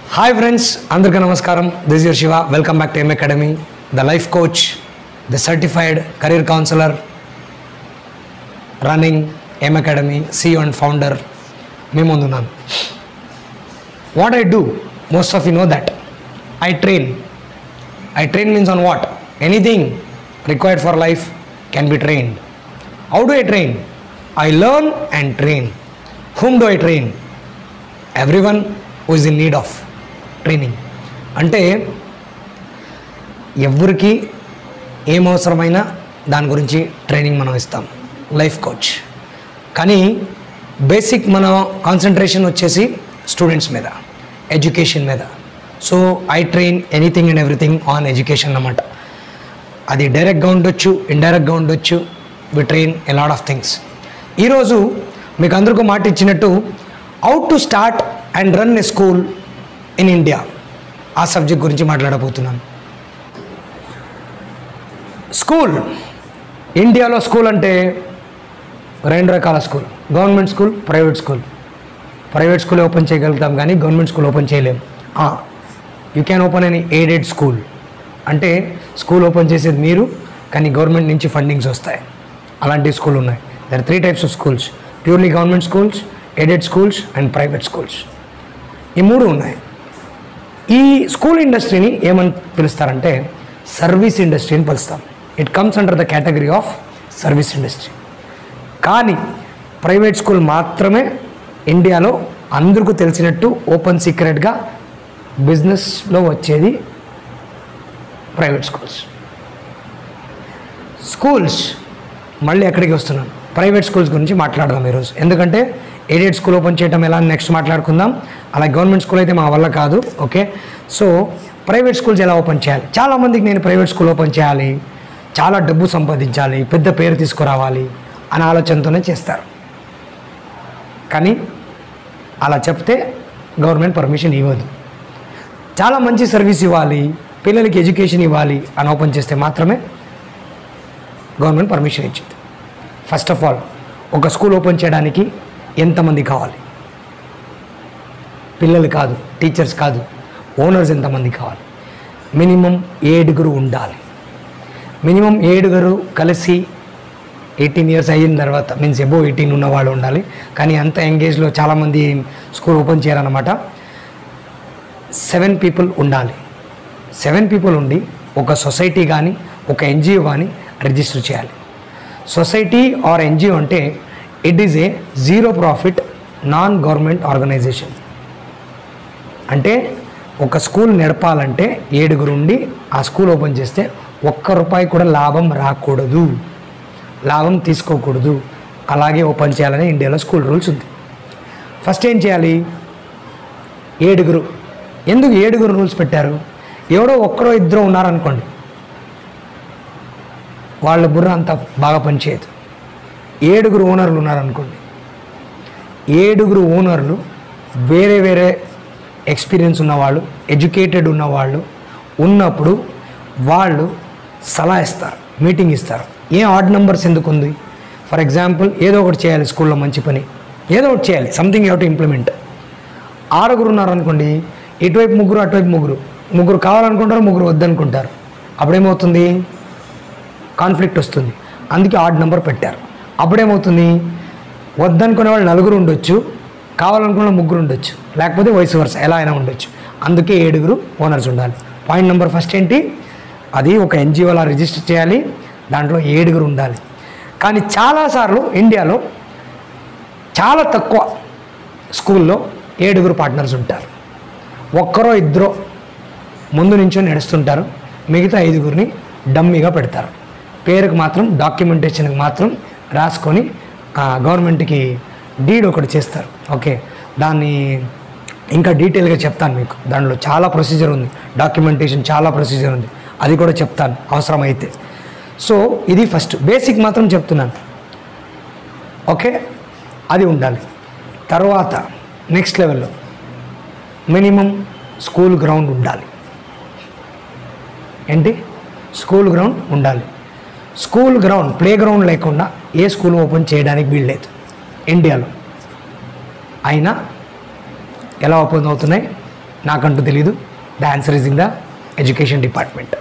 Hi friends అందరికీ నమస్కారం this your Shiva welcome back to M academy the life coach the certified career counsellor running M academy CEO and founder మీ ముందున్నాను what I do most of you know that I train I train means on what anything required for life can be trained how do I train I learn and train whom do I train every one who is in need of training అంటే ఎవరికి ఏం అవసరమైనా దాని గురించి training మనం ఇస్తాం life coach కానీ basic మన కాన్సన్ట్రేషన్ వచ్చేసి స్టూడెంట్స్ మీద ఎడ్యుకేషన్ మీద so I train anything and everything on education అన్నమాట అది డైరెక్ట్గా ఉండొచ్చు ఇండైరెక్ట్గా ఉండొచ్చు we train a lot of things ఈరోజు మీకు అందరికీ మాట ఇచ్చినట్టు out to start and run a school in India ఆ సబ్జెక్ట్ గురించి మాట్లాడబోతున్నాను స్కూల్ ఇండియాలో స్కూల్ అంటే రెండు రకాల school government school private school private school open చేయగలుగుతాం కానీ గవర్నమెంట్ స్కూల్ ఓపెన్ చేయలేం you can open any aided school అంటే స్కూల్ ఓపెన్ చేసేది మీరు కానీ గవర్నమెంట్ నుంచి ఫండింగ్స్ వస్తాయి అలాంటి స్కూల్ ఉన్నాయి there three types of schools purely government schools aided schools and private schools ఈ మూడు ఉన్నాయి ఈ స్కూల్ ఇండస్ట్రీని ఏమని పిలుస్తారంటే సర్వీస్ ఇండస్ట్రీ అని పిలుస్తాం it comes under the category of service industry కానీ ప్రైవేట్ స్కూల్ మాత్రమే ఇండియాలో అందరికీ తెలిసినట్టు ఓపెన్ సీక్రెట్గా బిజినెస్లో వచ్చేది ప్రైవేట్ స్కూల్స్ స్కూల్స్ మళ్ళీ ఎక్కడికి వస్తున్నాను ప్రైవేట్ స్కూల్స్ గురించి మాట్లాడదాం ఈరోజు ఎందుకంటే ఎయిడెడ్ స్కూల్ ఓపెన్ చేయడం ఎలా నెక్స్ట్ మాట్లాడుకుందాం అలా గవర్నమెంట్ స్కూల్ అయితే మా వల్ల కాదు ఓకే సో ప్రైవేట్ స్కూల్స్ ఎలా ఓపెన్ చేయాలి చాలామందికి నేను ప్రైవేట్ స్కూల్ ఓపెన్ చేయాలి చాలా డబ్బు సంపాదించాలి పెద్ద పేరు తీసుకురావాలి అనే ఆలోచనతోనే చేస్తారు కానీ అలా చెప్తే గవర్నమెంట్ పర్మిషన్ ఇవ్వదు చాలా మంచి సర్వీస్ ఇవ్వాలి పిల్లలకి ఎడ్యుకేషన్ ఇవ్వాలి అని ఓపెన్ చేస్తే మాత్రమే గవర్నమెంట్ పర్మిషన్ ఇచ్చింది ఫస్ట్ ఆఫ్ ఆల్ ఒక స్కూల్ ఓపెన్ చేయడానికి ఎంతమంది కావాలి పిల్లలు కాదు టీచర్స్ కాదు ఓనర్స్ ఎంతమంది కావాలి మినిమం ఏడుగురు ఉండాలి మినిమం ఏడుగురు కలిసి ఎయిటీన్ ఇయర్స్ అయిన తర్వాత మీన్స్ ఎబో ఎయిటీన్ ఉన్న వాళ్ళు ఉండాలి కానీ అంత ఎంగేజ్లో చాలామంది స్కూల్ ఓపెన్ చేయాలన్నమాట సెవెన్ పీపుల్ ఉండాలి సెవెన్ పీపుల్ ఉండి ఒక సొసైటీ కానీ ఒక ఎన్జిఓ కానీ రిజిస్టర్ చేయాలి సొసైటీ ఆర్ ఎన్జిఓ అంటే it is a zero profit non government organisation అంటే ఒక స్కూల్ నడపాలంటే ఏడుగురు ఉండి ఆ స్కూల్ ఓపెన్ చేస్తే ఒక్క రూపాయి కూడా లాభం రాకూడదు లాభం తీసుకోకూడదు అలాగే ఓపెన్ చేయాలని ఇండియాలో స్కూల్ రూల్స్ ఉంది ఫస్ట్ ఏం చేయాలి ఏడుగురు ఎందుకు ఏడుగురు రూల్స్ పెట్టారు ఎవడో ఒక్కడో ఇద్దరు ఉన్నారనుకోండి వాళ్ళ బుర్ర అంత బాగా పనిచేయదు ఏడుగురు ఓనర్లు ఉన్నారనుకోండి ఏడుగురు ఓనర్లు వేరే వేరే ఎక్స్పీరియన్స్ ఉన్నవాళ్ళు ఎడ్యుకేటెడ్ ఉన్నవాళ్ళు ఉన్నప్పుడు వాళ్ళు సలహా ఇస్తారు మీటింగ్ ఇస్తారు ఏ ఆడ్ నెంబర్స్ ఎందుకు ఉంది ఫర్ ఎగ్జాంపుల్ ఏదో ఒకటి చేయాలి స్కూల్లో మంచి పని ఏదో ఒకటి చేయాలి సంథింగ్ యూ టు ఇంప్లిమెంట్ ఆరుగురు ఉన్నారనుకోండి ఇటువైపు ముగ్గురు అటువైపు ముగ్గురు ముగ్గురు కావాలనుకుంటారు ముగ్గురు వద్దనుకుంటారు అప్పుడేమవుతుంది కాన్ఫ్లిక్ట్ వస్తుంది అందుకే ఆడ్ నెంబర్ పెట్టారు అప్పుడేమవుతుంది వద్దనుకునే వాళ్ళు నలుగురు ఉండొచ్చు కావాలనుకున్న ముగ్గురు ఉండొచ్చు లేకపోతే వయసు వరుస ఎలా అయినా ఉండొచ్చు అందుకే ఏడుగురు ఓనర్స్ ఉండాలి పాయింట్ నెంబర్ ఫస్ట్ ఏంటి అది ఒక ఎన్జిఓలా రిజిస్టర్ చేయాలి దాంట్లో ఏడుగురు ఉండాలి కానీ చాలాసార్లు ఇండియాలో చాలా తక్కువ స్కూల్లో ఏడుగురు పార్ట్నర్స్ ఉంటారు ఒక్కరో ఇద్దరో ముందు నుంచో నడుస్తుంటారు మిగతా ఐదుగురిని డమ్మీగా పెడతారు పేరుకు మాత్రం డాక్యుమెంటేషన్కి మాత్రం రాసుకొని ఆ, గవర్నమెంట్కి డీడ్ ఒకటి చేస్తారు ఓకే దాన్ని ఇంకా డీటెయిల్గా చెప్తాను మీకు దాంట్లో చాలా ప్రొసీజర్ ఉంది డాక్యుమెంటేషన్ చాలా ప్రొసీజర్ ఉంది అది కూడా చెప్తాను అవసరమైతే సో ఇది ఫస్ట్ బేసిక్ మాత్రం చెప్తున్నాను ఓకే అది ఉండాలి తర్వాత నెక్స్ట్ లెవెల్లో మినిమం స్కూల్ గ్రౌండ్ ఉండాలి ఏంటి స్కూల్ గ్రౌండ్ ఉండాలి స్కూల్ గ్రౌండ్ ప్లే గ్రౌండ్ లేకుండా ఏ స్కూల్ ఓపెన్ చేయడానికి వీల్లేదు ఇండియాలో అయినా ఎలా ఓపెన్ అవుతున్నాయి నాకంటూ తెలీదు the answer is in the education department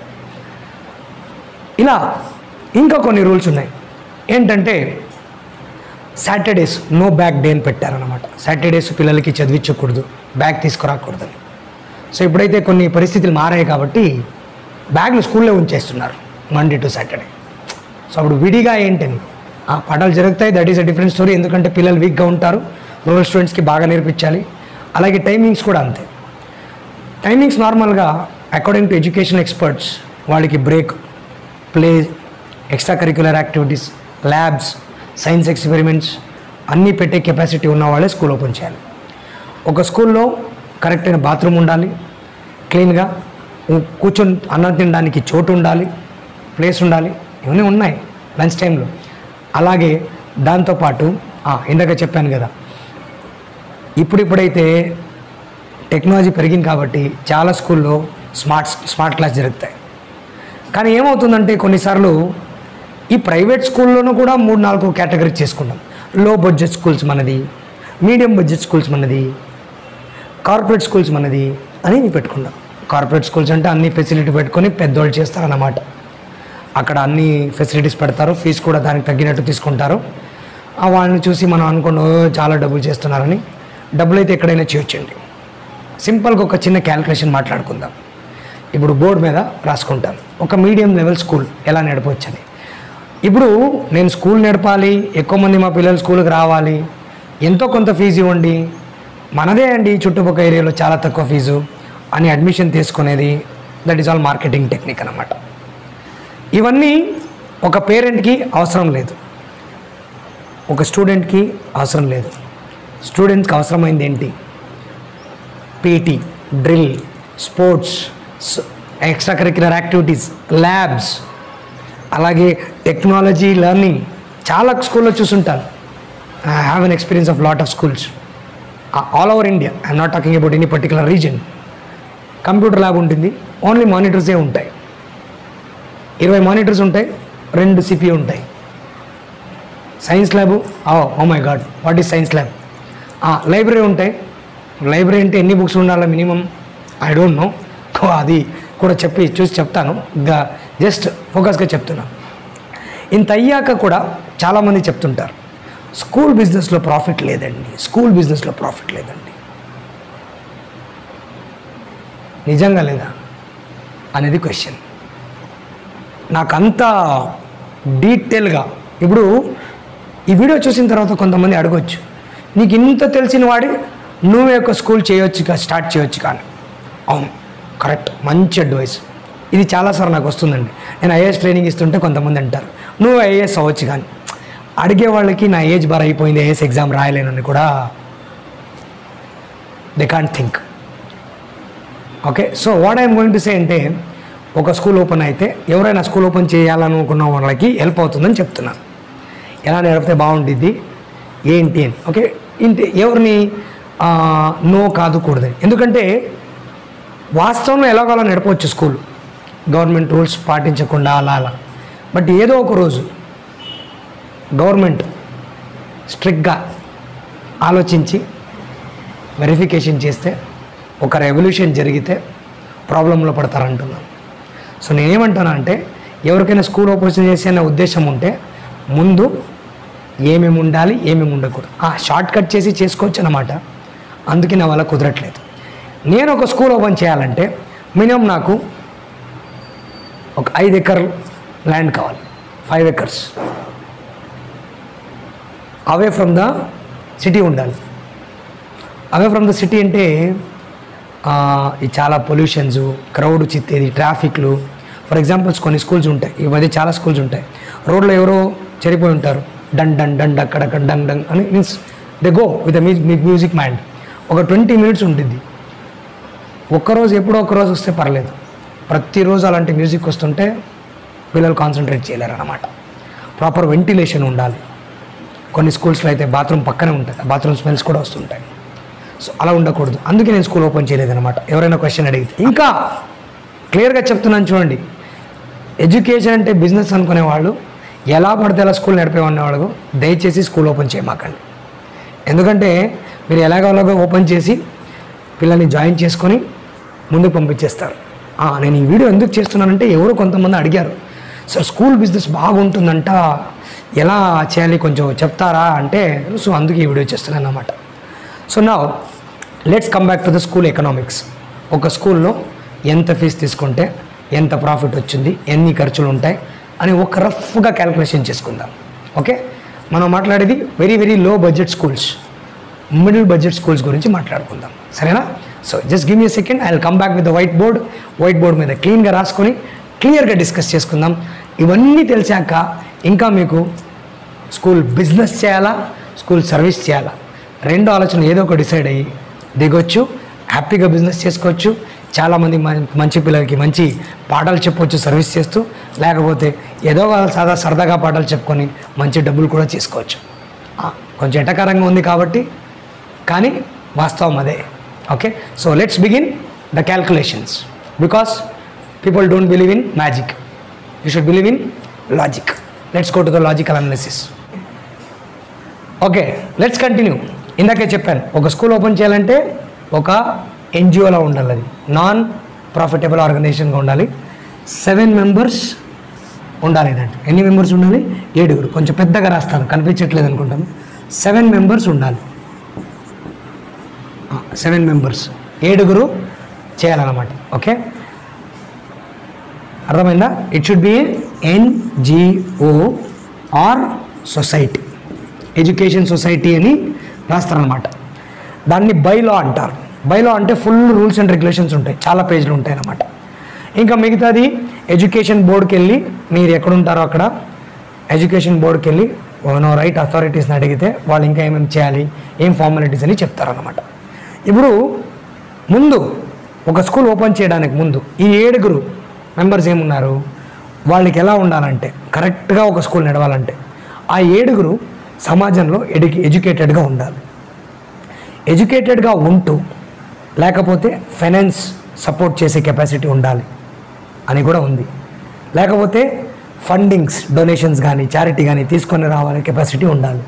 ఇలా ఇంకా కొన్ని రూల్స్ ఉన్నాయి ఏంటంటే సాటర్డేస్ నో బ్యాగ్ డే అని పెట్టారనమాట సాటర్డేస్ పిల్లలకి చదివించకూడదు బ్యాగ్ తీసుకురాకూడదని సో ఇప్పుడైతే కొన్ని పరిస్థితులు మారాయి కాబట్టి బ్యాగ్లు స్కూల్లో ఉంచేస్తున్నారు మండే టు సాటర్డే సో అప్పుడు విడిగా ఏంటని ఆ పాఠాలు జరుగుతాయి that is a different story ఎందుకంటే పిల్లలు వీక్గా ఉంటారు రూరల్ స్టూడెంట్స్కి బాగా నేర్పించాలి అలాగే టైమింగ్స్ కూడా అంతే టైమింగ్స్ నార్మల్గా అకార్డింగ్ టు ఎడ్యుకేషన్ ఎక్స్పర్ట్స్ వాళ్ళకి break play extra curricular activities labs science experiments అన్నీ పెట్టే కెపాసిటీ ఉన్న వాళ్ళే స్కూల్ ఓపెన్ చేయాలి ఒక స్కూల్లో కరెక్ట్ అయిన బాత్రూమ్ ఉండాలి క్లీన్గా ఉ- కూర్చొని అన్నం తినడానికి చోటు ఉండాలి ప్లేస్ ఉండాలి ఇవన్నీ ఉన్నాయి లంచ్ టైంలో అలాగే దాంతోపాటు ఆ, ఇందాక చెప్పాను కదా ఇప్పుడిప్పుడైతే టెక్నాలజీ పెరిగింది కాబట్టి చాలా స్కూల్లో స్మార్ట్ స్మార్ట్ క్లాస్ జరుగుతాయి కానీ ఏమవుతుందంటే కొన్నిసార్లు ఈ ప్రైవేట్ స్కూల్లోనూ కూడా మూడు నాలుగు కేటగిరీ చేసుకుంటాం లో బడ్జెట్ స్కూల్స్ మనది మీడియం బడ్జెట్ స్కూల్స్ మనది కార్పొరేట్ స్కూల్స్ మనది అని పెట్టుకున్నాం కార్పొరేట్ స్కూల్స్ అంటే అన్ని ఫెసిలిటీ పెట్టుకొని పెద్దోళ్ళు చేస్తారన్నమాట అక్కడ అన్ని ఫెసిలిటీస్ పెడతారు ఫీజు కూడా దానికి తగ్గినట్టు తీసుకుంటారు ఆ వాళ్ళని చూసి మనం అనుకున్న చాలా డబ్బులు చేస్తున్నారని డబ్బులు అయితే ఎక్కడైనా చేయొచ్చండి సింపుల్గా ఒక చిన్న క్యాల్కులేషన్ మాట్లాడుకుందాం ఇప్పుడు బోర్డు మీద రాసుకుంటాను ఒక మీడియం లెవెల్ స్కూల్ ఎలా నడపవచ్చని ఇప్పుడు నేను స్కూల్ నడపాలి ఎక్కువ మంది మా పిల్లలు స్కూల్కి రావాలి ఎంతో కొంత ఫీజు ఇవ్వండి మనదే అండి చుట్టుపక్కల ఏరియాలో చాలా తక్కువ ఫీజు అని అడ్మిషన్ తీసుకునేది that is all marketing technique అనమాట ఇవన్నీ ఒక పేరెంట్కి అవసరం లేదు ఒక స్టూడెంట్కి అవసరం లేదు స్టూడెంట్స్కి అవసరమైంది ఏంటి PT drill sports extra curricular activities labs అలాగే టెక్నాలజీ లెర్నింగ్ చాలా స్కూల్లో చూసుంటాను I have an experience of lot of schools all over India I'm not talking about any particular reason computer lab ఉంటుంది ఓన్లీ మానిటర్సే ఉంటాయి ఇరవై మానిటర్స్ ఉంటాయి రెండు సిపియూ ఉంటాయి science lab oh my god what is science lab library ఉంటాయి library అంటే ఎన్ని బుక్స్ ఉండాలి మినిమం ఐ డోంట్ నో అది కూడా చెప్పి చూసి చెప్తాను జస్ట్ ఫోకస్గా చెప్తున్నాను ఇంత అయ్యాక కూడా చాలామంది చెప్తుంటారు స్కూల్ బిజినెస్లో ప్రాఫిట్ లేదండి స్కూల్ బిజినెస్లో ప్రాఫిట్ లేదండి నిజంగా లేదా అనేది క్వశ్చన్ నాకు అంత డీటెయిల్గా ఇప్పుడు ఈ వీడియో చూసిన తర్వాత కొంతమంది అడగొచ్చు నీకు ఇంత తెలిసిన వాడి నువ్వే ఒక స్కూల్ చేయొచ్చు కా స్టార్ట్ చేయొచ్చు కానీ అవును కరెక్ట్ మంచి అడ్వైస్ ఇది చాలాసార్లు నాకు వస్తుందండి నేను ఐఏఎస్ ట్రైనింగ్ ఇస్తుంటే కొంతమంది అంటారు నువ్వు ఐఏఎస్ అవ్వచ్చు కానీ అడిగే వాళ్ళకి నా ఏజ్ బార్ అయిపోయింది ఐఏఎస్ ఎగ్జామ్ రాయలేనని కూడా they can't think okay so what I'm going to say అంటే ఒక స్కూల్ ఓపెన్ అయితే ఎవరైనా స్కూల్ ఓపెన్ చేయాలనుకున్న వాళ్ళకి హెల్ప్ అవుతుందని చెప్తున్నాను ఎలా నడిపితే బాగుంటుంది ఏంటి అని ఓకే ఇంటి ఎవరిని ఆ, నో కాదు కూడదని ఎందుకంటే వాస్తవంలో ఎలాగోలా నడపవచ్చు స్కూల్ గవర్నమెంట్ రూల్స్ పాటించకుండా అలా అలా బట్ ఏదో ఒక రోజు గవర్నమెంట్ స్ట్రిక్ట్గా ఆలోచించి వెరిఫికేషన్ చేస్తే ఒక రెవల్యూషన్ జరిగితే ప్రాబ్లంలో పడతారంటున్నాను సో నేనేమంటాను అంటే ఎవరికైనా స్కూల్ ఓపెన్ చేసే అనే ఉద్దేశం ఉంటే ముందు ఏమేమి ఉండాలి ఏమేమి ఉండకూడదు ఆ షార్ట్ కట్ చేసి చేసుకోవచ్చు అన్నమాట అందుకే నా వల్ల కుదరట్లేదు నేను ఒక స్కూల్ ఓపెన్ చేయాలంటే మినిమం నాకు ఒక ఐదు ఎకర్ ల్యాండ్ కావాలి five acres away from the city ఉండాలి అవే ఫ్రమ్ ద సిటీ అంటే ఆ, ఈ చాలా పొల్యూషన్స్ క్రౌడ్ చిత్తేది ట్రాఫిక్లు ఫర్ ఎగ్జాంపుల్స్ కొన్ని స్కూల్స్ ఉంటాయి ఈ మధ్య చాలా స్కూల్స్ ఉంటాయి రోడ్లో ఎవరో చెడిపోయి ఉంటారు డంగ్ డంగ్ డంగ్ అక్కడక్కడ డంగ్ డంగ్ అని means they go with music mind ఒక ట్వంటీ మినిట్స్ ఉంటుంది ఒక్కరోజు ఎప్పుడో ఒక్కరోజు వస్తే పర్లేదు ప్రతిరోజు అలాంటి మ్యూజిక్ వస్తుంటే పిల్లలు కాన్సన్ట్రేట్ చేయలేరు అనమాట ప్రాపర్ వెంటిలేషన్ ఉండాలి కొన్ని స్కూల్స్లో అయితే బాత్రూమ్ పక్కనే ఉంటుంది బాత్రూమ్ స్మెల్స్ కూడా వస్తుంటాయి సో అలా ఉండకూడదు అందుకే నేను స్కూల్ ఓపెన్ చేయలేదన్నమాట ఎవరైనా క్వశ్చన్ అడిగితే ఇంకా క్లియర్గా చెప్తున్నాను చూడండి ఎడ్యుకేషన్ అంటే బిజినెస్ అనుకునే వాళ్ళు ఎలా పడితే అలా స్కూల్ నడిపే వాళ్ళు దయచేసి స్కూల్ ఓపెన్ చేయమాకండి ఎందుకంటే మీరు ఎలాగోలాగో ఓపెన్ చేసి పిల్లల్ని జాయిన్ చేసుకొని ముందుకు పంపించేస్తారు ఆ, నేను ఈ వీడియో ఎందుకు చేస్తున్నానంటే ఎవరో కొంతమంది అడిగారు సార్ స్కూల్ బిజినెస్ బాగుంటుందంట ఎలా చేయాలి కొంచెం చెప్తారా అంటే సో అందుకే ఈ వీడియో చేస్తున్నాను అన్నమాట సో నా let's come back to the school economics ఒక స్కూల్లో ఎంత ఫీజు తీసుకుంటే ఎంత ప్రాఫిట్ వచ్చింది ఎన్ని ఖర్చులు ఉంటాయి అని ఒక రఫ్గా క్యాలిక్యులేషన్ చేసుకుందాం ఓకే మనం మాట్లాడేది very very low budget schools middle budget schools గురించి మాట్లాడుకుందాం సరేనా so just give me second I will come back with white board white board మీద క్లీన్గా రాసుకొని క్లియర్గా డిస్కస్ చేసుకుందాం ఇవన్నీ తెలిసాక ఇంకా మీకు స్కూల్ బిజినెస్ చేయాలా స్కూల్ సర్వీస్ చేయాలా రెండు ఆలోచన ఏదో ఒక డిసైడ్ అయ్యి దిగొచ్చు హ్యాపీగా బిజినెస్ చేసుకోవచ్చు చాలామంది మం- మంచి పిల్లలకి మంచి పాఠాలు చెప్పొచ్చు సర్వీస్ చేస్తూ లేకపోతే ఏదో ఒక సాదా సరదాగా పాఠాలు చెప్పుకొని మంచి డబ్బులు కూడా చేసుకోవచ్చు ఆ, కొంచెం ఎటకారంగా ఉంది కాబట్టి కానీ వాస్తవం అదే okay so let's begin the calculations because people don't believe in magic you should believe in logic let's go to the logical analysis okay let's continue ఇందాకే చెప్పాను ఒక స్కూల్ ఓపెన్ చేయాలంటే ఒక ఎన్జిఓలో ఉండాలి అది నాన్ ప్రాఫిటబుల్ ఆర్గనైజేషన్గా ఉండాలి సెవెన్ మెంబర్స్ ఉండాలి అంటే ఎన్ని మెంబర్స్ ఉండాలి ఏడుగురు కొంచెం పెద్దగా రాస్తాను కనిపించట్లేదు అనుకుంటాను సెవెన్ మెంబర్స్ ఉండాలి సెవెన్ మెంబర్స్ ఏడుగురు చేయాలన్నమాట ఓకే అర్థమైందా it should be NGO or society education society అని రాస్తారనమాట దాన్ని బైలా అంటారు బైలా అంటే ఫుల్ రూల్స్ అండ్ రెగ్యులేషన్స్ ఉంటాయి చాలా పేజీలు ఉంటాయి అన్నమాట ఇంకా మిగతాది ఎడ్యుకేషన్ బోర్డుకి వెళ్ళి మీరు ఎక్కడుంటారో అక్కడ ఎడ్యుకేషన్ బోర్డుకి వెళ్ళి నో రైట్ అథారిటీస్ని అడిగితే వాళ్ళు ఇంకా ఏమేమి చేయాలి ఏం ఫార్మాలిటీస్ అని చెప్తారన్నమాట ఇప్పుడు ముందు ఒక స్కూల్ ఓపెన్ చేయడానికి ముందు ఈ ఏడుగురు మెంబర్స్ ఏమున్నారు వాళ్ళకి ఎలా ఉండాలంటే కరెక్ట్గా ఒక స్కూల్ నడవాలంటే ఆ ఏడుగురు సమాజంలో ఎడ్యు ఎడ్యుకేటెడ్గా ఉండాలి ఎడ్యుకేటెడ్గా ఉంటూ లేకపోతే ఫైనాన్స్ సపోర్ట్ చేసే కెపాసిటీ ఉండాలి అని కూడా ఉంది లేకపోతే ఫండింగ్స్ డొనేషన్స్ కానీ చారిటీ కానీ తీసుకొని రావాలనే కెపాసిటీ ఉండాలి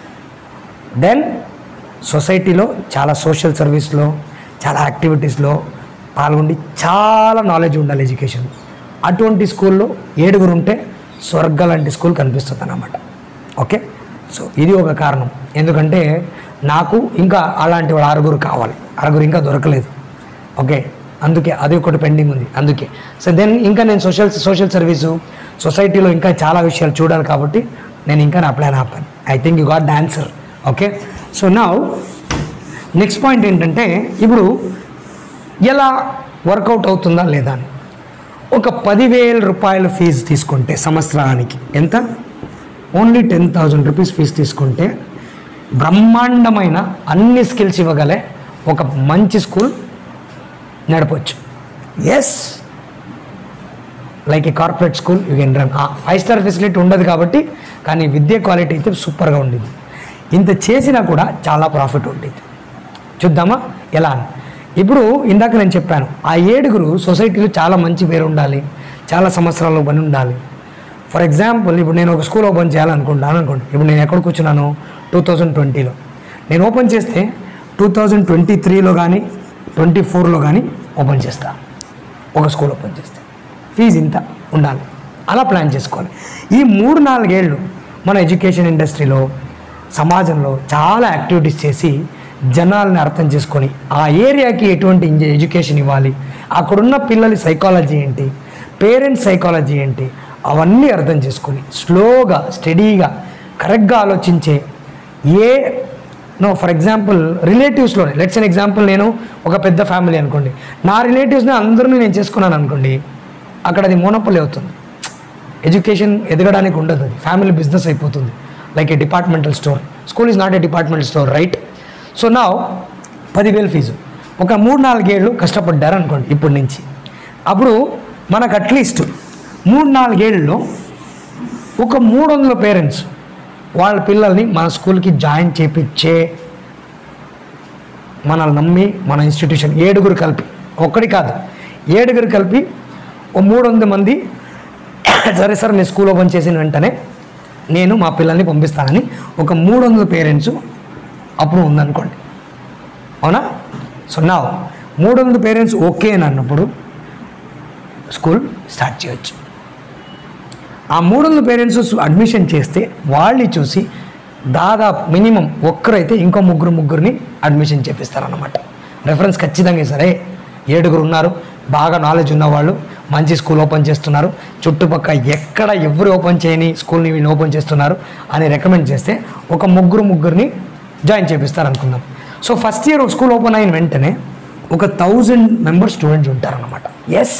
దెన్ సొసైటీలో చాలా సోషల్ సర్వీస్లో చాలా యాక్టివిటీస్లో పాల్గొండి చాలా నాలెడ్జ్ ఉండాలి ఎడ్యుకేషన్ అటువంటి స్కూల్లో ఏడుగురు ఉంటే స్వర్గ లాంటి స్కూల్ కనిపిస్తుంది అన్నమాట ఓకే సో ఇది ఒక కారణం ఎందుకంటే నాకు ఇంకా అలాంటి వాళ్ళు ఆరుగురు కావాలి ఆరుగురు ఇంకా దొరకలేదు ఓకే అందుకే అది ఒకటి పెండింగ్ ఉంది అందుకే సో దెన్ ఇంకా నేను సోషల్ సోషల్ సర్వీసు సొసైటీలో ఇంకా చాలా విషయాలు చూడాలి కాబట్టి నేను ఇంకా నా ప్లాన్ ఆపాను I think you got the answer okay so నా నెక్స్ట్ పాయింట్ ఏంటంటే ఇప్పుడు ఎలా వర్కౌట్ అవుతుందా లేదా అని ఒక పదివేల రూపాయల ఫీజు తీసుకుంటే సంవత్సరానికి ఎంత only ten thousand rupees fee తీసుకుంటే బ్రహ్మాండమైన అన్ని స్కిల్స్ ఇవ్వగలే ఒక మంచి స్కూల్ నడపచ్చు yes like a corporate school you can run five star facility ఉండదు కాబట్టి కానీ విద్య క్వాలిటీ అయితే సూపర్గా ఉండేది ఇంత చేసినా కూడా చాలా ప్రాఫిట్ ఉండేది చూద్దామా ఎలా అని ఇప్పుడు ఇందాక నేను చెప్పాను ఆ ఏడుగురు సొసైటీలో చాలా మంచి పేరు ఉండాలి చాలా సంవత్సరాలు పని ఉండాలి ఫర్ ఎగ్జాంపుల్ ఇప్పుడు నేను ఒక స్కూల్ ఓపెన్ చేయాలనుకుంటాను అనుకోండి ఇప్పుడు నేను ఎక్కడ కూర్చున్నాను టూ థౌజండ్ ట్వంటీలో నేను ఓపెన్ చేస్తే టూ థౌజండ్ ట్వంటీ త్రీలో కానీ ట్వంటీ ఫోర్లో కానీ ఓపెన్ చేస్తా ఒక స్కూల్ ఓపెన్ చేస్తే ఫీజు ఇంత ఉండాలి అలా ప్లాన్ చేసుకోవాలి ఈ మూడు నాలుగేళ్ళు మన ఎడ్యుకేషన్ ఇండస్ట్రీలో సమాజంలో చాలా యాక్టివిటీస్ చేసి జనాల్ని అర్థం చేసుకొని ఆ ఏరియాకి ఎటువంటి ఇంజ- ఎడ్యుకేషన్ ఇవ్వాలి అక్కడున్న పిల్లల సైకాలజీ ఏంటి పేరెంట్స్ సైకాలజీ ఏంటి అవన్నీ అర్థం చేసుకొని స్లోగా స్టడీగా కరెక్ట్గా ఆలోచించే ఏ నో ఫర్ ఎగ్జాంపుల్ రిలేటివ్స్లోనే లెట్స్ అన్ ఎగ్జాంపుల్ నేను ఒక పెద్ద ఫ్యామిలీ అనుకోండి నా రిలేటివ్స్ని అందరినీ నేను చేసుకున్నాను అనుకోండి అక్కడ అది మోనపల్లి అవుతుంది ఎడ్యుకేషన్ ఎదగడానికి ఉండదు అది ఫ్యామిలీ బిజినెస్ అయిపోతుంది like a departmental store school is not a departmental store right so నా పదివేలు ఫీజు ఒక మూడు నాలుగేళ్ళు కష్టపడ్డారు అనుకోండి ఇప్పటి నుంచి అప్పుడు మనకు అట్లీస్ట్ మూడు నాలుగేళ్ళలో ఒక మూడు వందల పేరెంట్స్ వాళ్ళ పిల్లల్ని మన స్కూల్కి జాయిన్ చేపించే మనల్ని నమ్మి మన ఇన్స్టిట్యూషన్ ఏడుగురు కలిపి ఒక్కడి కాదు ఏడుగురు కలిపి ఓ మూడు వందల మంది సరే సార్ మీ స్కూల్ ఓపెన్ చేసిన వెంటనే నేను మా పిల్లల్ని పంపిస్తానని ఒక మూడు వందల పేరెంట్స్ అప్పుడు ఉందనుకోండి అవునా సో నా మూడు వందల పేరెంట్స్ ఓకే అని అన్నప్పుడు స్కూల్ స్టార్ట్ చేయొచ్చు ఆ మూడు వందల పేరెంట్స్ అడ్మిషన్ చేస్తే వాళ్ళని చూసి దాదాపు మినిమం ఒక్కరైతే ఇంకో ముగ్గురు ముగ్గురిని అడ్మిషన్ చేపిస్తారన్నమాట రెఫరెన్స్ ఖచ్చితంగా సరే ఏడుగురు ఉన్నారు బాగా నాలెడ్జ్ ఉన్నవాళ్ళు మంచి స్కూల్ ఓపెన్ చేస్తున్నారు చుట్టుపక్కల ఎక్కడ ఎవరు ఓపెన్ చేయని స్కూల్ని వీళ్ళు ఓపెన్ చేస్తున్నారు అని రికమెండ్ చేస్తే ఒక ముగ్గురు ముగ్గురిని జాయిన్ చేపిస్తారు అనుకుందాం so first year school open అయిన వెంటనే ఒక థౌజండ్ మెంబర్ స్టూడెంట్స్ ఉంటారన్నమాట ఎస్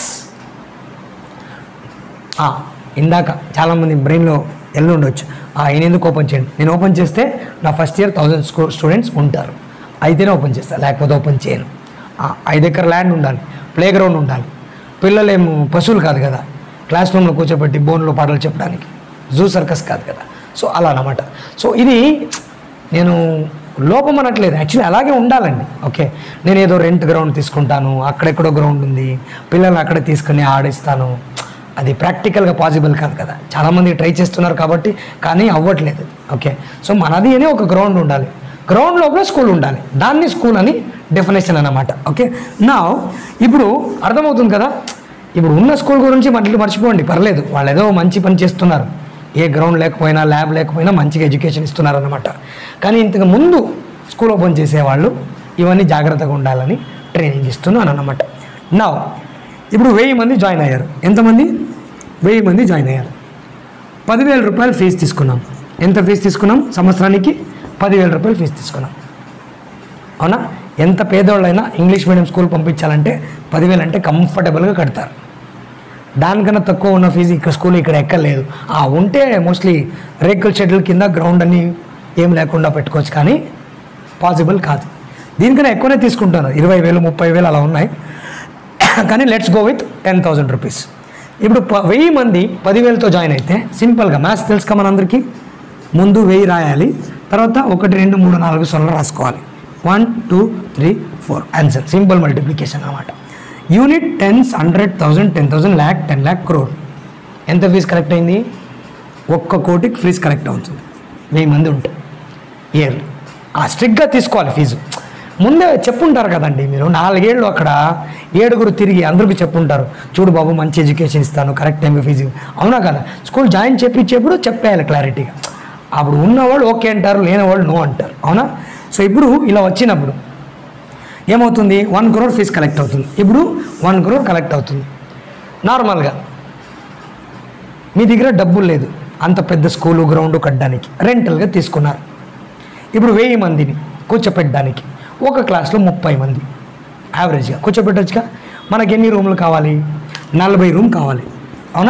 ఆ, ఇందాక చాలామంది బ్రెయిన్లో వెళ్ళి ఉండొచ్చు ఆ, ఆయన ఎందుకు ఓపెన్ చేయండి నేను ఓపెన్ చేస్తే నా ఫస్ట్ ఇయర్ థౌజండ్ స్కూ స్టూడెంట్స్ ఉంటారు అయితేనే ఓపెన్ చేస్తాను లేకపోతే ఓపెన్ చేయను ఆ, ఐదు ఎకర్ ల్యాండ్ ఉండాలి ప్లే గ్రౌండ్ ఉండాలి పిల్లలేమో పశువులు కాదు కదా క్లాస్ రూమ్లో కూర్చోబెట్టి బోన్లో పాటలు చెప్పడానికి జూ సర్కస్ కాదు కదా సో అలా అన్నమాట సో ఇది నేను లోపం అనట్లేదు యాక్చువల్లీ అలాగే ఉండాలండి ఓకే నేను ఏదో రెంట్ గ్రౌండ్ తీసుకుంటాను అక్కడెక్కడో గ్రౌండ్ ఉంది పిల్లల్ని అక్కడే తీసుకుని ఆడిస్తాను అది ప్రాక్టికల్గా పాసిబుల్ కాదు కదా చాలామంది ట్రై చేస్తున్నారు కాబట్టి కానీ అవ్వట్లేదు ఓకే సో మనది అని ఒక గ్రౌండ్ ఉండాలి గ్రౌండ్ లోపల స్కూల్ ఉండాలి దాన్ని స్కూల్ అని డెఫినేషన్ అన్నమాట ఓకే నా ఇప్పుడు అర్థమవుతుంది కదా ఇప్పుడు ఉన్న స్కూల్ గురించి మళ్ళీ మర్చిపోండి పర్లేదు వాళ్ళు ఏదో మంచి పని చేస్తున్నారు ఏ గ్రౌండ్ లేకపోయినా ల్యాబ్ లేకపోయినా మంచిగా ఎడ్యుకేషన్ ఇస్తున్నారు అన్నమాట కానీ ఇంతకు ముందు స్కూల్ ఓపెన్ చేసేవాళ్ళు ఇవన్నీ జాగ్రత్తగా ఉండాలని ట్రైనింగ్ ఇస్తున్నాను అన్నమాట నా ఇప్పుడు వెయ్యి మంది జాయిన్ అయ్యారు ఎంతమంది వెయ్యి మంది జాయిన్ అయ్యారు పదివేల రూపాయలు ఫీజు తీసుకున్నాం ఎంత ఫీజు తీసుకున్నాం సంవత్సరానికి పదివేల రూపాయలు ఫీజు తీసుకున్నాం అవునా ఎంత పేదవాళ్ళైనా ఇంగ్లీష్ మీడియం స్కూల్ పంపించాలంటే పదివేలు అంటే కంఫర్టబుల్గా కడతారు దానికన్నా తక్కువ ఉన్న ఫీజు ఇక్కడ స్కూల్ ఇక్కడ ఎక్కలేదు ఆ ఉంటే మోస్ట్లీ రేకుల షెడ్యూల్ కింద గ్రౌండ్ అని ఏం లేకుండా పెట్టుకోవచ్చు కానీ పాసిబుల్ కాదు దీనికన్నా ఎక్కువనే తీసుకుంటున్నారు ఇరవై వేలు ముప్పై వేలు అలా ఉన్నాయి కానీ let's go with ten thousand rupees ఇప్పుడు ప- వెయ్యి మంది పదివేలతో జాయిన్ అయితే సింపుల్గా మ్యాథ్స్ తెలుసుక మనందరికీ ముందు వెయ్యి రాయాలి తర్వాత ఒకటి రెండు మూడు నాలుగు సున్నా రాసుకోవాలి one two three four answer simple multiplication అనమాట unit tens hundred thousand ten thousand lakh ten lakh crore ఎంత ఫీజు కరెక్ట్ అయింది ఒక్క కోటికి ఫీజు కరెక్ట్ అవుతుంది వెయ్యి మంది ఉంటాయి ఇయర్లీ ఆ స్ట్రిక్ట్గా తీసుకోవాలి ఫీజు ముందే చెప్పుంటారు కదండి మీరు నాలుగేళ్ళు అక్కడ ఏడుగురు తిరిగి అందరికీ చెప్పుంటారు చూడు బాబు మంచి ఎడ్యుకేషన్ ఇస్తాను కరెక్ట్ టైంకి ఫీజు అవునా కదా స్కూల్ జాయిన్ చేపించేప్పుడు చెప్పేయాలి క్లారిటీగా అప్పుడు ఉన్నవాళ్ళు ఓకే అంటారు లేని వాళ్ళు నో అంటారు అవునా సో ఇప్పుడు ఇలా వచ్చినప్పుడు ఏమవుతుంది వన్ క్రోర్ ఫీజు కలెక్ట్ అవుతుంది ఇప్పుడు వన్ క్రోర్ కలెక్ట్ అవుతుంది నార్మల్గా మీ దగ్గర డబ్బులు లేదు అంత పెద్ద స్కూలు గ్రౌండ్ కట్టడానికి రెంటల్గా తీసుకున్నారు ఇప్పుడు వెయ్యి మందిని కూర్చోపెట్టడానికి ఒక క్లాస్లో ముప్పై మంది యావరేజ్గా కూర్చోపెట్టొచ్చుగా మనకి ఎన్ని రూములు కావాలి నలభై రూమ్ కావాలి అవునా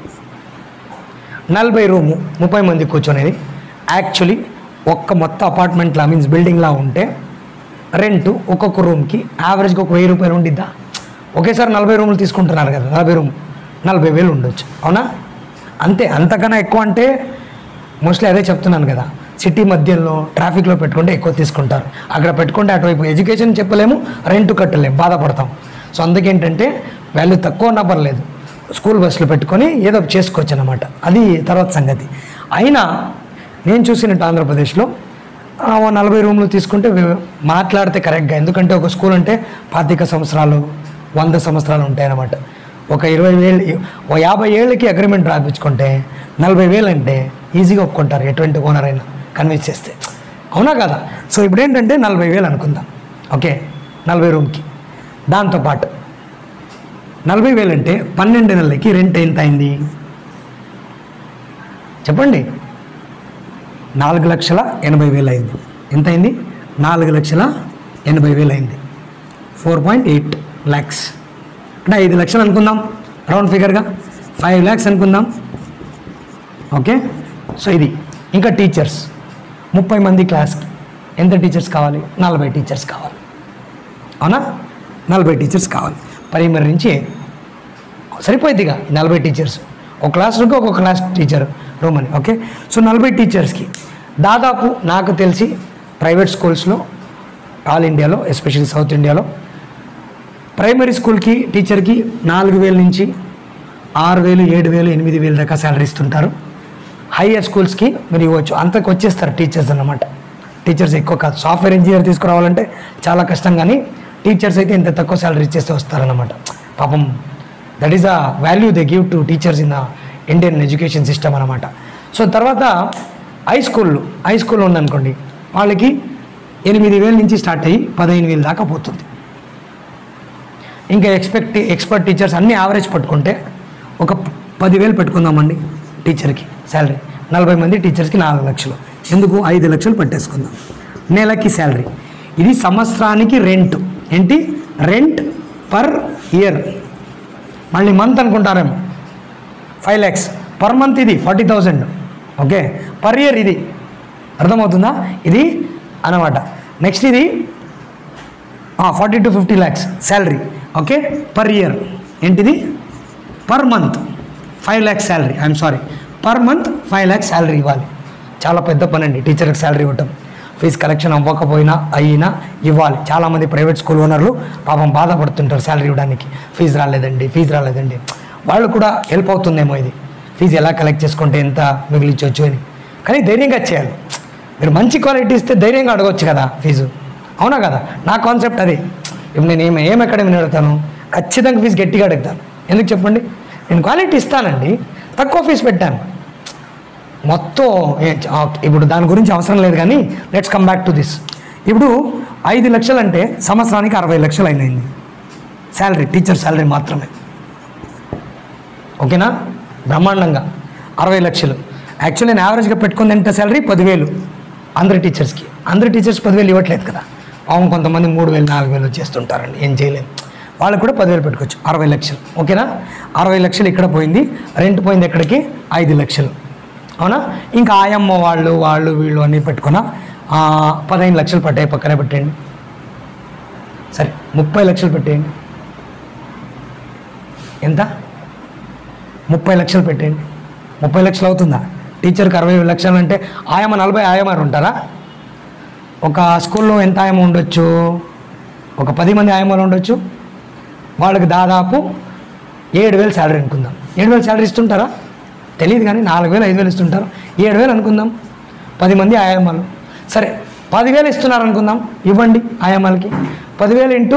నలభై రూము ముప్పై మంది కూర్చొనేది యాక్చువల్లీ ఒక్క మొత్తం అపార్ట్మెంట్లా మీన్స్ బిల్డింగ్లా ఉంటే రెంట్ ఒక్కొక్క రూమ్కి యావరేజ్గా ఒక వెయ్యి రూపాయలు ఉండిద్దా ఒకేసారి నలభై రూములు తీసుకుంటున్నారు కదా నలభై రూమ్ నలభై వేలు ఉండొచ్చు అవునా అంతే అంతకన్నా ఎక్కువ అంటే మోస్ట్లీ అదే చెప్తున్నాను కదా సిటీ మధ్యలో ట్రాఫిక్లో పెట్టుకుంటే ఎక్కువ తీసుకుంటారు అక్కడ పెట్టుకుంటే అటువైపు ఎడ్యుకేషన్ చెప్పలేము రెంట్ కట్టలేము బాధపడతాం సో అందుకేంటంటే వాల్యూ తక్కువ ఉన్నా పర్లేదు స్కూల్ బస్సులు పెట్టుకొని ఏదో ఒకటి చేసుకోవచ్చు అనమాట అది తర్వాత సంగతి అయినా నేను చూసినట్టు ఆంధ్రప్రదేశ్లో ఆ, ఓ నలభై రూమ్లు తీసుకుంటే వి- మాట్లాడితే కరెక్ట్గా ఎందుకంటే ఒక స్కూల్ అంటే పాతిక సంవత్సరాలు వంద సంవత్సరాలు ఉంటాయన్నమాట ఒక ఇరవై వేలు ఓ యాభై ఏళ్ళకి అగ్రిమెంట్ రాపించుకుంటే నలభై వేలు అంటే ఈజీగా ఒప్పుకుంటారు ఎటువంటి ఓనర్ అయినా కన్విన్స్ చేస్తే అవునా కదా సో ఇప్పుడు ఏంటంటే నలభై వేలు అనుకుందాం ఓకే నలభై రూమ్కి దాంతోపాటు నలభై వేలు అంటే పన్నెండు నెలలకి రెంట్ ఎంత అయింది చెప్పండి నాలుగు లక్షల ఎనభై వేలు అయింది ఎంత అయింది నాలుగు లక్షల ఎనభై వేలు అయింది ఫోర్ పాయింట్ ఎయిట్ ల్యాక్స్ అంటే ఐదు లక్షలు అనుకుందాం రౌండ్ ఫిగర్గా ఫైవ్ ల్యాక్స్ అనుకుందాం ఓకే సో ఇది ఇంకా టీచర్స్ ముప్పై మంది క్లాస్కి ఎంత టీచర్స్ కావాలి నలభై టీచర్స్ కావాలి అవునా నలభై టీచర్స్ కావాలి ప్రైమరీ నుంచి సరిపోయిద్దిగా ఈ నలభై టీచర్స్ ఒక క్లాస్ రూమ్కి ఒక క్లాస్ టీచర్ రూమ్ అని ఓకే సో నలభై టీచర్స్కి దాదాపు నాకు తెలిసి ప్రైవేట్ స్కూల్స్లో ఆల్ ఇండియాలో ఎస్పెషల్లీ సౌత్ ఇండియాలో ప్రైమరీ స్కూల్కి టీచర్కి నాలుగు వేల నుంచి ఆరు వేలు ఏడు వేలు ఎనిమిది వేలు దాకా శాలరీ ఇస్తుంటారు హైయర్ స్కూల్స్కి మీరు ఇవ్వచ్చు అంతకు వచ్చేస్తారు టీచర్స్ అన్నమాట టీచర్స్ ఎక్కువ కాదు సాఫ్ట్వేర్ ఇంజనీర్ తీసుకురావాలంటే చాలా కష్టం కానీ టీచర్స్ అయితే ఇంత తక్కువ శాలరీ ఇచ్చేస్తే వస్తారన్నమాట పాపం that is the value they give to teachers in the Indian education system అనమాట సో తర్వాత హై స్కూల్ హై స్కూల్ ఉందనుకోండి వాళ్ళకి ఎనిమిది వేల నుంచి స్టార్ట్ అయ్యి పదిహేను వేలు దాకా పోతుంది ఇంకా ఎక్స్పెక్ట్ ఎక్స్పర్ట్ టీచర్స్ అన్ని యావరేజ్ పట్టుకుంటే ఒక పదివేలు పెట్టుకుందామండి టీచర్కి శాలరీ నలభై మంది టీచర్స్కి నాలుగు లక్షలు ఎందుకు ఐదు లక్షలు పెట్టేసుకుందాం నెలకి శాలరీ ఇది సంవత్సరానికి రెంట్ ఏంటి రెంట్ పర్ ఇయర్ మళ్ళీ మంత్ అనుకుంటారేమో ఫైవ్ ల్యాక్స్ పర్ మంత్ ఇది forty thousand okay per year ఇది అర్థమవుతుందా ఇది అన్నమాట నెక్స్ట్ ఇది forty to fifty lakhs salary okay per year ఏంటిది per month five lakhs salary I'm sorry per month five lakhs salary ఇవ్వాలి చాలా పెద్ద పని అండి టీచర్కి శాలరీ ఇవ్వటం ఫీజు కలెక్షన్ అవ్వకపోయినా అయినా ఇవ్వాలి చాలామంది ప్రైవేట్ స్కూల్ ఓనర్లు పాపం బాధపడుతుంటారు శాలరీ ఇవ్వడానికి ఫీజు రాలేదండి ఫీజు రాలేదండి వాళ్ళు కూడా హెల్ప్ అవుతుందేమో ఇది ఫీజు ఎలా కలెక్ట్ చేసుకుంటే ఎంత మిగిలించవచ్చు అని కానీ ధైర్యంగా చేయాలి మీరు మంచి క్వాలిటీ ఇస్తే ధైర్యంగా అడగవచ్చు కదా ఫీజు అవునా కదా నా కాన్సెప్ట్ అది ఇప్పుడు నేను ఏం ఏం అకాడమీని అడుగుతాను ఖచ్చితంగా ఫీజు గట్టిగా అడుగుతాను ఎందుకు చెప్పండి నేను క్వాలిటీ ఇస్తానండి తక్కువ ఫీజు పెట్టాను మొత్తం ఏ- ఆ, ఇప్పుడు దాని గురించి అవసరం లేదు కానీ let's come back to this ఇప్పుడు ఐదు లక్షలు అంటే సంవత్సరానికి అరవై లక్షలు అయినాయింది శాలరీ టీచర్ శాలరీ మాత్రమే ఓకేనా బ్రహ్మాండంగా అరవై లక్షలు యాక్చువల్లీ నేను యావరేజ్గా పెట్టుకుంది ఎంత శాలరీ పదివేలు అందరి టీచర్స్కి అందరి టీచర్స్ పదివేలు ఇవ్వట్లేదు కదా అవును కొంతమంది మూడు వేలు నాలుగు వేలు చేస్తుంటారండి ఏం చేయలేం వాళ్ళకి కూడా పదివేలు పెట్టుకోవచ్చు అరవై లక్షలు ఓకేనా అరవై లక్షలు ఇక్కడ పోయింది రెంట్ పోయింది ఎక్కడికి ఐదు లక్షలు అవునా ఇంకా ఆయమ్మ వాళ్ళు వాళ్ళు వీళ్ళు అన్నీ పెట్టుకున్న ఆ, పదిహేను లక్షలు పట్టాయి పక్కనే పెట్టండి సరే ముప్పై లక్షలు పెట్టేయండి ఎంత ముప్పై లక్షలు పెట్టండి ముప్పై లక్షలు అవుతుందా టీచర్కి అరవై లక్షలు అంటే ఆయమ్మ నలభై ఆయమ్మారు ఉంటారా ఒక స్కూల్లో ఎంత ఆయమ్మ ఉండొచ్చు ఒక పది మంది ఆయమ్మలు ఉండొచ్చు వాళ్ళకి దాదాపు ఏడు వేలు శాలరీ అనుకుందాం ఏడు వేలు శాలరీ ఇస్తుంటారా తెలియదు కానీ నాలుగు వేలు ఐదు వేలు ఇస్తుంటారు ఏడు వేలు అనుకుందాం పది మంది ఆయమ్మలు సరే పదివేలు ఇస్తున్నారు అనుకుందాం ఇవ్వండి ఆయమ్మలకి పదివేలు ఇంటూ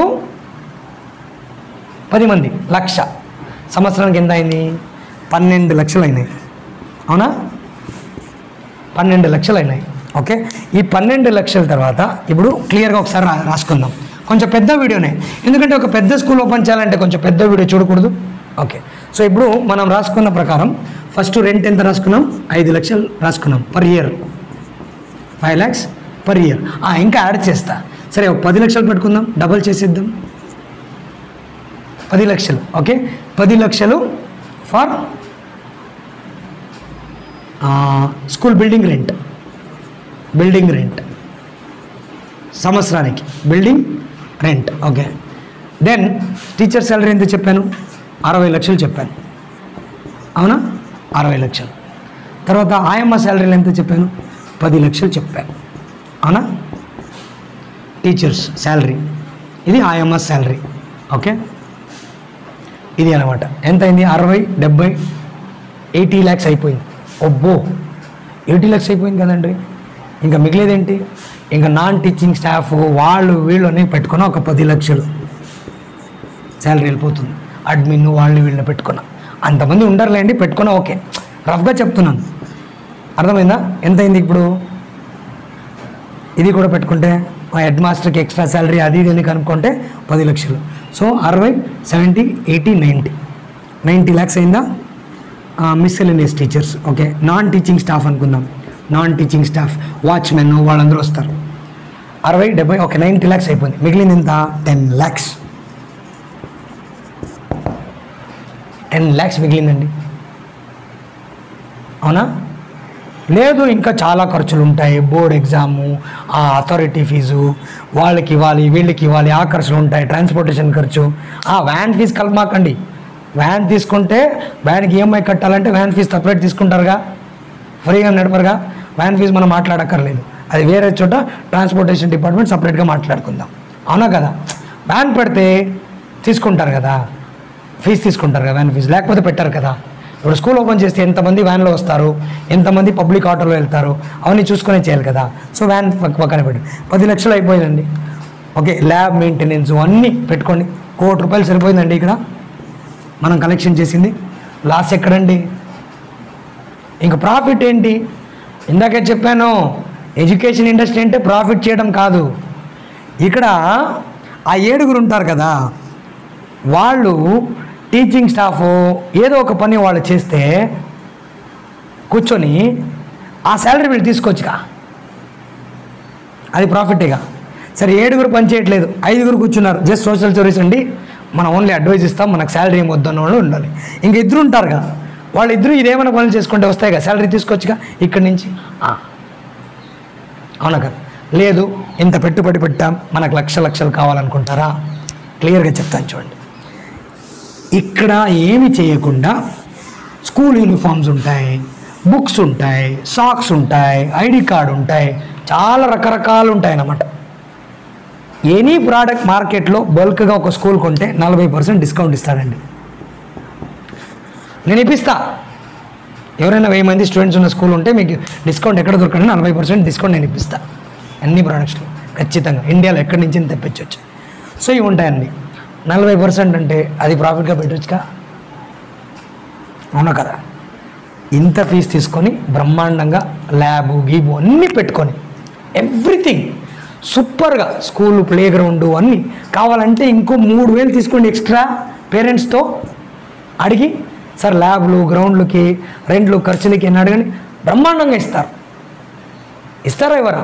పది మంది లక్ష సంవత్సరానికి ఎంత అయింది పన్నెండు లక్షలు అయినాయి అవునా పన్నెండు లక్షలు అయినాయి ఓకే ఈ పన్నెండు లక్షల తర్వాత ఇప్పుడు క్లియర్గా ఒకసారి రా రాసుకుందాం కొంచెం పెద్ద వీడియోనే ఎందుకంటే ఒక పెద్ద స్కూల్ ఓపెన్ చేయాలంటే కొంచెం పెద్ద వీడియో చూడకూడదు ఓకే సో ఇప్పుడు మనం రాసుకున్న ప్రకారం ఫస్ట్ రెంట్ ఎంత రాసుకున్నాం ఐదు లక్షలు రాసుకున్నాం per year five lakhs per year ఇంకా యాడ్ చేస్తా సరే ఒక పది లక్షలు పెట్టుకుందాం డబల్ చేసేద్దాం పది లక్షలు ఓకే పది లక్షలు for school building rent building rent సంవత్సరానికి building rent okay then teacher salary ఎంత చెప్పాను అరవై లక్షలు చెప్పాను అవునా అరవై లక్షలు తర్వాత ఆయమ్మ శాలరీలు ఎంత చెప్పాను పది లక్షలు చెప్పాను అవునా టీచర్స్ శాలరీ ఇది ఆయమ్మ శాలరీ ఓకే ఇది అనమాట ఎంత అయింది అరవై డెబ్బై ఎయిటీ ల్యాక్స్ అయిపోయింది ఒబ్బో ఎయిటీ ల్యాక్స్ అయిపోయింది కదండి ఇంకా మిగిలేదేంటి ఇంకా నాన్ టీచింగ్ స్టాఫ్ వాళ్ళు వీళ్ళు అని పెట్టుకున్న ఒక పది లక్షలు శాలరీ వెళ్ళిపోతుంది అడ్మిన్ వాళ్ళు వీళ్ళని పెట్టుకున్నా అంతమంది ఉండరులేండి పెట్టుకున్నా ఓకే రఫ్గా చెప్తున్నాను అర్థమైందా ఎంత అయింది ఇప్పుడు ఇది కూడా పెట్టుకుంటే మా హెడ్ మాస్టర్కి ఎక్స్ట్రా శాలరీ అది ఇది అని కనుక్కుంటే పది లక్షలు సో అరవై seventy eighty ninety ninety lakhs అయిందా miscellaneous teachers okay non teaching staff అనుకుందాం నాన్ టీచింగ్ స్టాఫ్ వాచ్మెన్ వాళ్ళందరూ వస్తారు అరవై డెబ్బై ఓకే నైంటీ ల్యాక్స్ అయిపోయింది మిగిలింది ఎంత టెన్ ల్యాక్స్ టెన్ ల్యాక్స్ మిగిలిందండి అవునా లేదు ఇంకా చాలా ఖర్చులు ఉంటాయి బోర్డ్ ఎగ్జాము ఆ అథారిటీ ఫీజు వాళ్ళకి ఇవ్వాలి వీళ్ళకి ఇవ్వాలి ఆ ఖర్చులు ఉంటాయి ట్రాన్స్పోర్టేషన్ ఖర్చు ఆ వ్యాన్ ఫీజు కలమాకండి వ్యాన్ తీసుకుంటే వ్యాన్కి ఈఎంఐ కట్టాలంటే వ్యాన్ ఫీజు సపరేట్ తీసుకుంటారుగా ఫ్రీగా నడపరుగా వ్యాన్ ఫీజు మనం మాట్లాడక్కర్లేదు అది వేరే చోట ట్రాన్స్పోర్టేషన్ డిపార్ట్మెంట్ సపరేట్గా మాట్లాడుకుందాం అవునా కదా వ్యాన్ పెడితే తీసుకుంటారు కదా ఫీజు తీసుకుంటారు కదా వ్యాన్ ఫీజు లేకపోతే పెట్టారు కదా ఇప్పుడు స్కూల్ ఓపెన్ చేస్తే ఎంతమంది వ్యాన్లో వస్తారు ఎంతమంది పబ్లిక్ ఆటోలో వెళ్తారు అవన్నీ చూసుకునే చేయాలి కదా సో వ్యాన్ పక్క- పక్కన పెట్టి పది లక్షలు అయిపోయిందండి ఓకే ల్యాబ్ మెయింటెనెన్స్ అన్నీ పెట్టుకోండి కోటి రూపాయలు సరిపోయిందండి ఇక్కడ మనం కలెక్షన్ చేసింది లాస్ ఎక్కడండి ఇంకా ప్రాఫిట్ ఏంటి ఇందాకే చెప్పాను ఎడ్యుకేషన్ ఇండస్ట్రీ అంటే ప్రాఫిట్ చేయడం కాదు ఇక్కడ ఆ ఏడుగురు ఉంటారు కదా వాళ్ళు టీచింగ్ స్టాఫ్ ఏదో ఒక పని వాళ్ళు చేస్తే కూర్చొని ఆ శాలరీ వీళ్ళు తీసుకోవచ్చుగా అది ప్రాఫిటేగా సరే ఏడుగురు పని చేయట్లేదు ఐదుగురు కూర్చున్నారు జస్ట్ సోషల్ సర్వీస్ అండి మనం ఓన్లీ అడ్వైజ్ ఇస్తాం మనకు శాలరీ ఏం వద్దన్న వాళ్ళు ఉండాలి ఇంక ఇద్దరు ఉంటారుగా వాళ్ళిద్దరూ ఇదేమైనా పనులు చేసుకుంటే వస్తాయిగా శాలరీ తీసుకోవచ్చుగా ఇక్కడి నుంచి ఆ. అవునా కదా లేదు ఇంత పెట్టుబడి పెట్టాం మనకు లక్ష లక్షలు కావాలనుకుంటారా క్లియర్గా చెప్తాను చూడండి ఇక్కడ ఏమి చేయకుండా స్కూల్ యూనిఫామ్స్ ఉంటాయి బుక్స్ ఉంటాయి సాక్స్ ఉంటాయి ఐడి కార్డు ఉంటాయి చాలా రకరకాలు ఉంటాయి అన్నమాట ఎనీ ప్రోడక్ట్ మార్కెట్లో బల్క్గా ఒక స్కూల్ కొంటే నలభై పర్సెంట్ డిస్కౌంట్ ఇస్తాడండి నేను ఇప్పిస్తా ఎవరైనా వెయ్యి మంది స్టూడెంట్స్ ఉన్న స్కూల్ ఉంటే మీకు డిస్కౌంట్ ఎక్కడ దొరకండి నలభై పర్సెంట్ డిస్కౌంట్ నేను ఇప్పిస్తా అన్ని ప్రోడక్ట్స్లో ఖచ్చితంగా ఇండియాలో ఎక్కడి నుంచి తెప్పించవచ్చు సో ఇవి ఉంటాయండి నలభై పర్సెంట్ అంటే అది ప్రాఫిట్గా పెట్టొచ్చుగా అవునా కదా ఇంత ఫీజు తీసుకొని బ్రహ్మాండంగా ల్యాబు గీబు అన్నీ పెట్టుకొని ఎవ్రీథింగ్ సూపర్గా స్కూల్ ప్లే గ్రౌండ్ అన్నీ కావాలంటే ఇంకో మూడు వేలు తీసుకోండి ఎక్స్ట్రా పేరెంట్స్తో అడిగి సార్ ల్యాబ్లు గ్రౌండ్లకి రెంట్లు ఖర్చులకి అని అడగని బ్రహ్మాండంగా ఇస్తారు ఇస్తారా ఇవ్వరా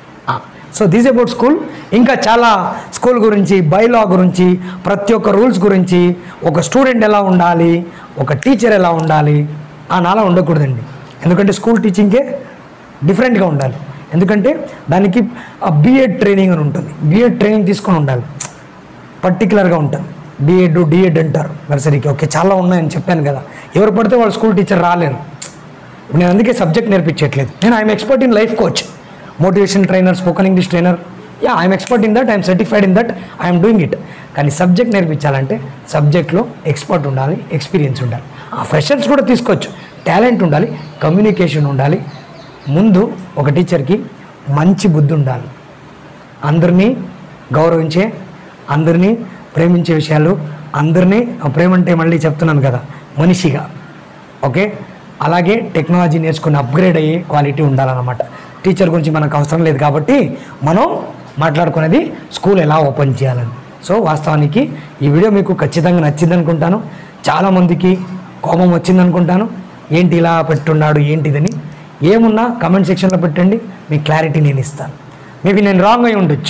సో దీస్ అబౌట్ స్కూల్ ఇంకా చాలా స్కూల్ గురించి బైలా గురించి ప్రతి ఒక్క రూల్స్ గురించి ఒక స్టూడెంట్ ఎలా ఉండాలి ఒక టీచర్ ఎలా ఉండాలి ఆ నాలా ఉండకూడదండి ఎందుకంటే స్కూల్ టీచింగే డిఫరెంట్గా ఉండాలి ఎందుకంటే దానికి బిఎడ్ ట్రైనింగ్ అని ఉంటుంది బిఎడ్ ట్రైనింగ్ తీసుకొని ఉండాలి పర్టికులర్గా ఉంటుంది బిఎడ్ డిఎడ్ అంటారు నర్సరీకి ఓకే చాలా ఉన్నాయని చెప్పాను కదా ఎవరు పడితే వాళ్ళు స్కూల్ టీచర్ రాలేరు నేను అందుకే సబ్జెక్ట్ నేర్పించట్లేదు నేను I'm expert in life coach motivation trainer spoken English trainer yeah I'm expert in that I'm certified in that I'm doing it కానీ సబ్జెక్ట్ నేర్పించాలంటే సబ్జెక్ట్లో ఎక్స్పర్ట్ ఉండాలి ఎక్స్పీరియన్స్ ఉండాలి ఆ ఫ్రెషర్స్ కూడా తీసుకోవచ్చు టాలెంట్ ఉండాలి కమ్యూనికేషన్ ఉండాలి ముందు ఒక టీచర్కి మంచి బుద్ధి ఉండాలి అందరినీ గౌరవించే అందరినీ ప్రేమించే విషయాలు అందరినీ ప్రేమ అంటే మళ్ళీ చెప్తున్నాను కదా మనిషిగా ఓకే అలాగే టెక్నాలజీ నేర్చుకుని అప్గ్రేడ్ అయ్యే క్వాలిటీ ఉండాలన్నమాట టీచర్ గురించి మనకు అవసరం లేదు కాబట్టి మనం మాట్లాడుకునేది స్కూల్ ఎలా ఓపెన్ చేయాలని సో వాస్తవానికి ఈ వీడియో మీకు ఖచ్చితంగా నచ్చింది అనుకుంటాను చాలామందికి కోపం వచ్చింది అనుకుంటాను ఏంటి ఇలా పెట్టున్నాడు ఏంటిదని ఏమున్నా కమెంట్ సెక్షన్లో పెట్టండి మీ క్లారిటీ నేను ఇస్తాను మేబీ నేను రాంగ్ అయి ఉండొచ్చు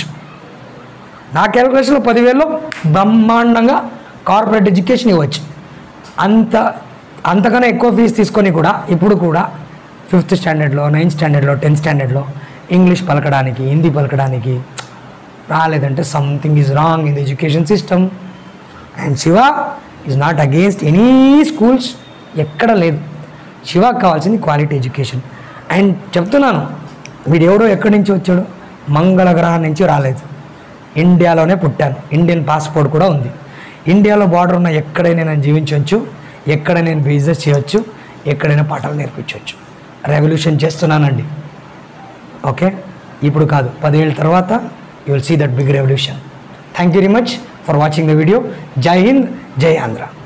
నా క్యాలిక్యులేషన్లో పదివేల్లో బ్రహ్మాండంగా కార్పొరేట్ ఎడ్యుకేషన్ ఇవ్వచ్చు అంత అంతకన్నా ఎక్కువ ఫీజు తీసుకొని కూడా ఇప్పుడు కూడా ఫిఫ్త్ స్టాండర్డ్లో నైన్త్ స్టాండర్డ్లో టెన్త్ స్టాండర్డ్లో ఇంగ్లీష్ పలకడానికి హిందీ పలకడానికి రాలేదంటే something is wrong in the education system and Shiva is not against any schools ఎక్కడ లేదు శివకు కావాల్సింది క్వాలిటీ ఎడ్యుకేషన్ అండ్ చెప్తున్నాను వీడు ఎవడో ఎక్కడి నుంచి వచ్చాడు మంగళ గ్రహం నుంచి రాలేదు ఇండియాలోనే పుట్టాను ఇండియన్ పాస్పోర్ట్ కూడా ఉంది ఇండియాలో బార్డర్ ఉన్న ఎక్కడైనా నేను జీవించవచ్చు ఎక్కడ నేను బిజినెస్ చేయొచ్చు ఎక్కడైనా పాఠాలు నేర్పించవచ్చు రెవల్యూషన్ చేస్తున్నానండి ఓకే ఇప్పుడు కాదు పదేళ్ళ తర్వాత you will see that big revolution thank you very much for watching the video Jai Hind జై ఆంధ్ర